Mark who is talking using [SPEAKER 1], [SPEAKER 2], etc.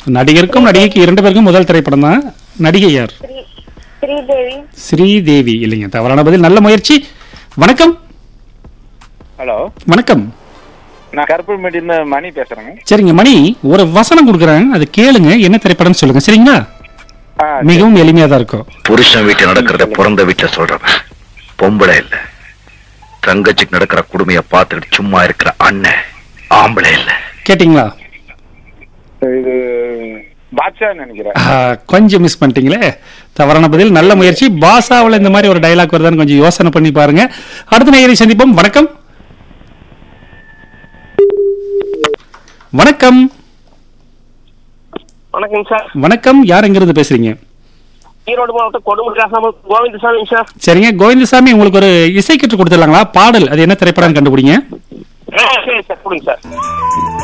[SPEAKER 1] நடிகருக்கும் நடிகைக்கு இரண்டு பேருக்கும் முதல் திரைப்படம் தான் நடிகை யார்
[SPEAKER 2] ஸ்ரீ ஸ்ரீதேவி
[SPEAKER 1] ஸ்ரீதேவி இல்லைங்க தவறான பதில் நல்ல முயற்சி வணக்கம்
[SPEAKER 3] ஹலோ
[SPEAKER 1] வணக்கம்
[SPEAKER 3] நான் கருப்புமேட்டிலிருந்து மணி பேசுறேங்க
[SPEAKER 1] சரிங்க மணி ஒரு வசனம் கொடுக்குறேன் அது கேளுங்க என்ன திரைப்படம் சொல்லுங்க சரிங்களா
[SPEAKER 3] ஆ,
[SPEAKER 1] மிகவும் எளிமையா தான் இருக்கும்
[SPEAKER 4] புருஷன் வீட்டுல நடக்கிறத பிறந்த வீட்டுல சொல்றவன் பொம்பளை இல்ல தங்கச்சிக்கு நடக்கிற கொடுமைய பார்த்துக்கிட்டு சும்மா இருக்கிற அண்ணன் ஆம்பளை இல்ல
[SPEAKER 1] கேட்டிங்களா
[SPEAKER 3] இது பாட்ஷா நினைக்கிறேன்
[SPEAKER 1] ஆ, கொஞ்சம் மிஸ் பண்ணிட்டீங்களே தவறான பதில் நல்ல முயற்சி பாசாவில் இந்த மாதிரி ஒரு டைலாக் வருதான்னு கொஞ்சம் யோசனை பண்ணி பாருங்க அடுத்த நேயரை சந்திப்போம் வணக்கம் வணக்கம்
[SPEAKER 5] வணக்கம் சார்
[SPEAKER 1] வணக்கம் யார் எங்கிருந்து பேசுறீங்க
[SPEAKER 5] ஈரோடு மாவட்டம் கொடுமுடி ராசாமல் கோவிந்தசாமி சார்
[SPEAKER 1] சரிங்க கோவிந்தசாமி உங்களுக்கு ஒரு இசை கற்று கொடுத்துடலாங்களா பாடல் அது என்ன திரைப்படம் கண்டுபிடிங்க
[SPEAKER 5] ஆ, சரி சார் கொடுங்க சார்